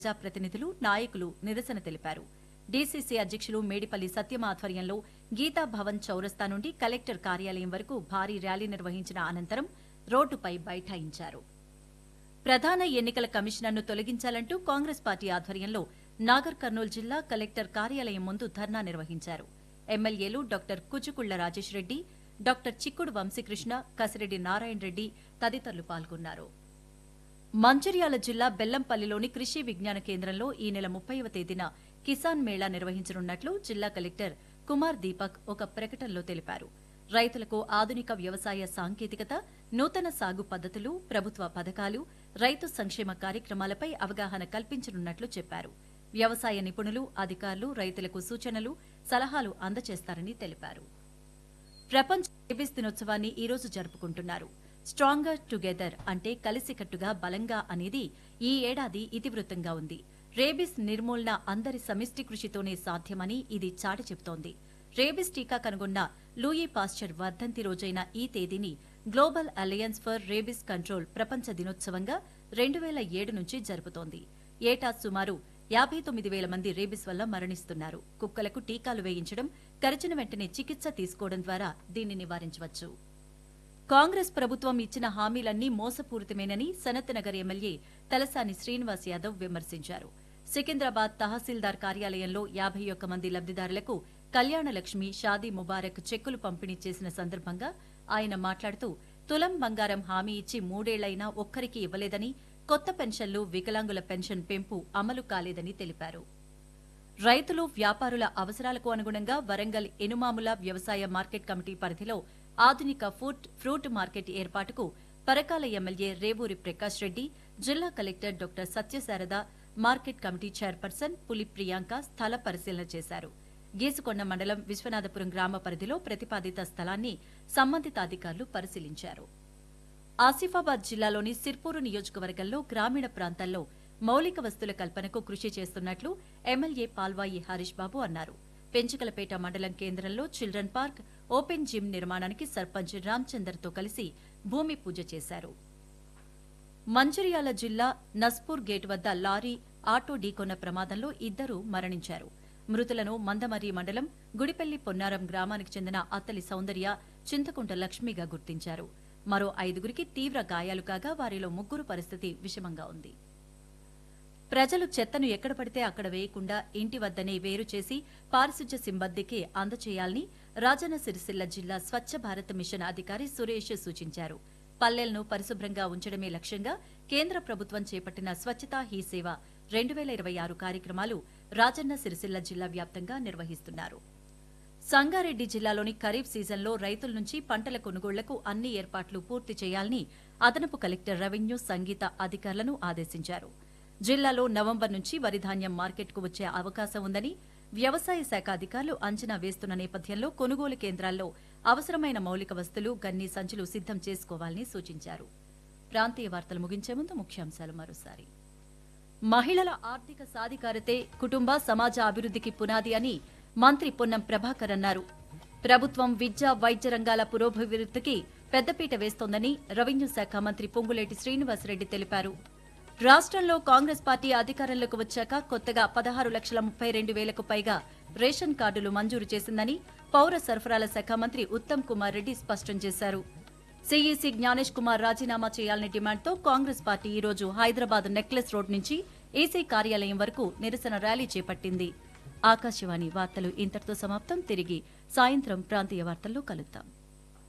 ప్రజాప్రతినిధులు నాయకులు నిరసన తెలిపారు డీసీసీ అధ్యక్షులు మేడిపల్లి సత్యం ఆధ్వర్యంలో గీతా భవన్ చౌరస్తా నుండి కలెక్టర్ కార్యాలయం వరకు భారీ ర్యాలీ నిర్వహించిన అనంతరం రోడ్డుపై బైఠాయించారు ప్రధాన ఎన్నికల కమిషనర్ను తొలగించాలంటూ కాంగ్రెస్ పార్టీ ఆధ్వర్యంలో నాగర్ కర్నూలు జిల్లా కలెక్టర్ కార్యాలయం ముందు ధర్నా నిర్వహించారు ఎమ్మెల్యేలు డాక్టర్ కుచుకుళ్ల రాజేష్ రెడ్డి డాక్టర్ చిక్కుడు వంశీకృష్ణ కసిరెడ్డి నారాయణ రెడ్డి తదితరులు పాల్గొన్నారు మంచిర్యాల జిల్లా బెల్లంపల్లిలోని కృషి విజ్ఞాన కేంద్రంలో ఈ నెల ముప్పైవ తేదీన కిసాన్ మేళా నిర్వహించనున్నట్లు జిల్లా కలెక్టర్ కుమార్ దీపక్ ఒక ప్రకటనలో తెలిపారు రైతులకు ఆధునిక వ్యవసాయ సాంకేతికత నూతన సాగు పద్ధతులు ప్రభుత్వ పథకాలు రైతు సంక్షేమ కార్యక్రమాలపై అవగాహన కల్పించనున్నట్లు చెప్పారు వ్యవసాయ నిపుణులు అధికారులు రైతులకు సూచనలు సలహాలు అందజేస్తారని తెలిపారు ప్రపంచ రేబీస్ దినోత్సవాన్ని ఈ రోజు జరుపుకుంటున్నారు స్ట్రాంగర్ టుగెదర్ అంటే కలిసికట్టుగా బలంగా అనేది ఈ ఏడాది ఇతివృత్తంగా ఉంది రేబీస్ నిర్మూలన అందరి సమిష్టి కృషితోనే సాధ్యమని ఇది చాటి చెబుతోంది రేబీస్ టీకా కనుగొన్న లూయి పాస్చర్ వర్ధంతి రోజైన ఈ తేదీని global alliance for rabies control ప్రపంచ దినోత్సవంగా రెండు వేల ఏడు నుంచి జరుపుతోంది ఏటా సుమారు యాభై తొమ్మిది వేల మంది రేబిస్ వల్ల మరణిస్తున్నారు కుక్కలకు టీకాలు వేయించడం కరిచిన వెంటనే చికిత్స తీసుకోవడం ద్వారా దీన్ని నివారించవచ్చు కాంగ్రెస్ ప్రభుత్వం ఇచ్చిన హామీలన్నీ మోసపూరితమేనని సనత్నగర్ ఎమ్మెల్యే తలసాని శ్రీనివాస్ యాదవ్ విమర్శించారు సికింద్రాబాద్ తహసీల్దార్ కార్యాలయంలో యాభై ఒక్క మంది లబ్దిదారులకు కళ్యాణలక్ష్మి షాదీ ముబారక్ చెక్కులు పంపిణీ చేసిన సందర్భంగా ఆయన మాట్లాడుతూ తులం బంగారం హామీ ఇచ్చి మూడేళ్లైనా ఒక్కరికి ఇవ్వలేదని కొత్త పెన్షన్లు వికలాంగుల పెన్షన్ పెంపు అమలు కాలేదని తెలిపారు రైతులు వ్యాపారుల అవసరాలకు అనుగుణంగా వరంగల్ ఎనుమాముల వ్యవసాయ మార్కెట్ కమిటీ పరిధిలో ఆధునిక ఫుడ్ ఫ్రూట్ మార్కెట్ ఏర్పాటుకు పరకాల ఎమ్మెల్యే రేవూరి ప్రకాష్ రెడ్డి జిల్లా collector doctor Satyasarada market committee chairperson Puli Priyanka స్థల పరిశీలన చేశారు గీసుకొండ మండలం విశ్వనాథపురం గ్రామ పరిధిలో ప్రతిపాదిత స్థలాన్ని సంబంధిత అధికారులు పరిశీలించారు ఆసిఫాబాద్ జిల్లాలోని సిర్పూరు నియోజకవర్గంలో గ్రామీణ ప్రాంతాల్లో మౌలిక వస్తుల కల్పనకు కృషి చేస్తున్నట్లు ఎమ్మెల్యే పాల్వాయి హరీష్ బాబు అన్నారు పెంచుకలపేట మండలం కేంద్రంలో చిల్డ్రన్ పార్క్ ఓపెన్ జిమ్ నిర్మాణానికి సర్పంచ్ రామచందర్తో కలిసి భూమి పూజ చేశారు మంచిర్యాల జిల్లా నస్పూర్ గేట్ వద్ద లారీ ఆటో ఢీకొన్న ప్రమాదంలో ఇద్దరు మరణించారు మృతులను మందమర్రి మండలం గుడిపెల్లి పొన్నారం గ్రామానికి చెందిన అత్తలి సౌందర్య చింతకుంట లక్ష్మిగా గుర్తించారు మరో ఐదుగురికి తీవ్ర గాయాలు కాగా వారిలో ముగ్గురు పరిస్థితి విషమంగా ఉంది ప్రజలు చెత్తను ఎక్కడ పడితే అక్కడ వేయకుండా ఇంటి వద్దనే వేరు చేసి పారిశుధ్య సిబ్బందికి అందచేయాలని రాజన్న సిరిసిల్ల జిల్లా స్వచ్ఛ భారత్ మిషన్ అధికారి సురేష్ సూచించారు పల్లెలను పరిశుభ్రంగా ఉంచడమే లక్ష్యంగా కేంద్ర ప్రభుత్వం చేపట్టిన స్వచ్ఛతా హీ సేవ రెండు వేల ఇరవై ఆరు కార్యక్రమాలు రాజన్న సిరిసిల్ల జిల్లా వ్యాప్తంగా నిర్వహిస్తున్నారు సంగారెడ్డి జిల్లాలోని ఖరీఫ్ సీజన్లో రైతుల నుంచి పంటల కొనుగోళ్లకు అన్ని ఏర్పాట్లు పూర్తి చేయాలని అదనపు కలెక్టర్ రెవెన్యూ సంగీత అధికారులను ఆదేశించారు జిల్లాలో నవంబర్ నుంచి వరి ధాన్యం మార్కెట్కు వచ్చే అవకాశం ఉందని వ్యవసాయ శాఖ అధికారులు అంచనా వేస్తున్న నేపథ్యంలో కొనుగోలు కేంద్రాల్లో అవసరమైన మౌలిక వస్తువులు గన్ని సంచులు సిద్ధం చేసుకోవాలని సూచించారు ప్రాంతీయ వార్తలు ముగించే ముందు ముఖ్యాంశాలు మరోసారి మహిళల ఆర్థిక సాధికారతే కుటుంబ సమాజ అభివృద్ధికి పునాది అని మంత్రి పొన్నం ప్రభాకర్ అన్నారు ప్రభుత్వం విద్య వైద్య రంగాల పురోభివృద్ధికి పెద్దపీట వేస్తోందని రెవెన్యూ శాఖ మంత్రి పొంగులేటి శ్రీనివాసరెడ్డి తెలిపారు రాష్ట్రంలో కాంగ్రెస్ పార్టీ అధికారంలోకి వచ్చాక కొత్తగా పదహారు లక్షల ముప్పై రెండు వేలకు పైగా రేషన్ కార్డులు మంజూరు చేసిందని పౌర సరఫరాల శాఖ మంత్రి ఉత్తమ్ కుమార్ రెడ్డి స్పష్టం చేశారు సీఈసీ జ్ఞానేష్ కుమార్ రాజీనామా చేయాలనే డిమాండ్తో కాంగ్రెస్ పార్టీ ఈ రోజు హైదరాబాద్ నెక్లెస్ రోడ్ నుంచి ఈసీ కార్యాలయం వరకు నిరసన ర్యాలీ చేపట్టింది ఆకాశవాణి వార్తలు ఇంతటితో సమాప్తం తిరిగి సాయంత్రం ప్రాంతీయ వార్తల్లో కలుద్దాం